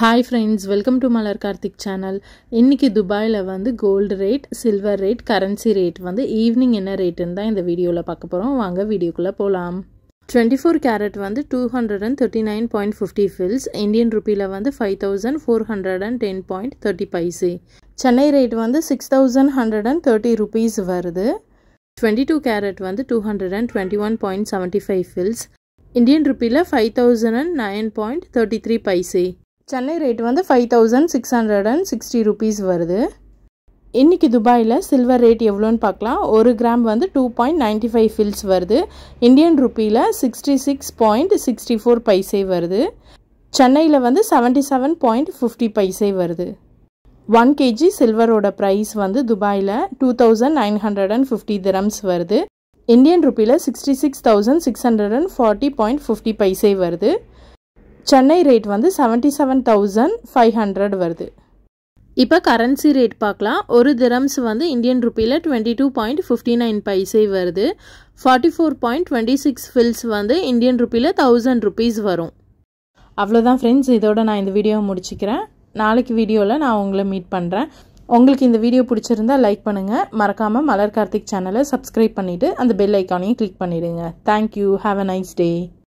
hi friends welcome to Malar Karthik channel இன்றைக்கி துபாயில் வந்து gold rate silver rate currency rate வந்து ஈவினிங் என்ன ரேட்டுன்னு தான் இந்த வீடியோவில் பார்க்க போகிறோம் வாங்க வீடியோக்குள்ளே போகலாம் டுவெண்ட்டி ஃபோர் கேரட் வந்து two hundred and thirty nine point fifty fils Indian ருப்பியில் வந்து five thousand four hundred and ten point thirty paise Chennai rate வந்து six thousand hundred and thirty rupees வருது டுவெண்ட்டி டூ கேரட் வந்து two hundred and twenty one point seventy five fils Indian ருப்பியில் five thousand and nine point thirty three paise Chennai rate வந்து five thousand six hundred and sixty rupees வருது இன்றைக்கி துபாயில் silver rate எவ்வளோன்னு பார்க்கலாம் ஒரு கிராம் வந்து two point ninety five fils வருது இந்தியன் ருப்பியில் sixty six point sixty four paise வருது சென்னையில் வந்து seventy seven point fifty paise வருது ஒன் கேஜி சில்வரோட ப்ரைஸ் வந்து துபாயில் two thousand nine hundred and fifty dirhams வருது இந்தியன் ருப்பியில் sixty six thousand six hundred and forty point fifty paise வருது சென்னை ரேட் வந்து seventy seven thousand five hundred வருது இப்போ கரன்சி ரேட் பார்க்கலாம் ஒரு திரம்ஸ் வந்து இந்தியன் ருப்பியில் twenty two point fifty nine paise வருது forty four point twenty six fils வந்து இந்தியன் ருப்பியில் தௌசண்ட் ருபீஸ் வரும் அவ்வளோதான் ஃப்ரெண்ட்ஸ் இதோட நான் இந்த வீடியோவை முடிச்சுக்கிறேன் நாளைக்கு வீடியோவில் நான் உங்களை மீட் பண்ணுறேன் உங்களுக்கு இந்த வீடியோ பிடிச்சிருந்தா லைக் பண்ணுங்கள் மறக்காமல் மலர் கார்த்திக் சேனலை சப்ஸ்கிரைப் பண்ணிவிட்டு அந்த பெல் ஐக்கானையும் கிளிக் பண்ணிவிடுங்க thank you have a nice day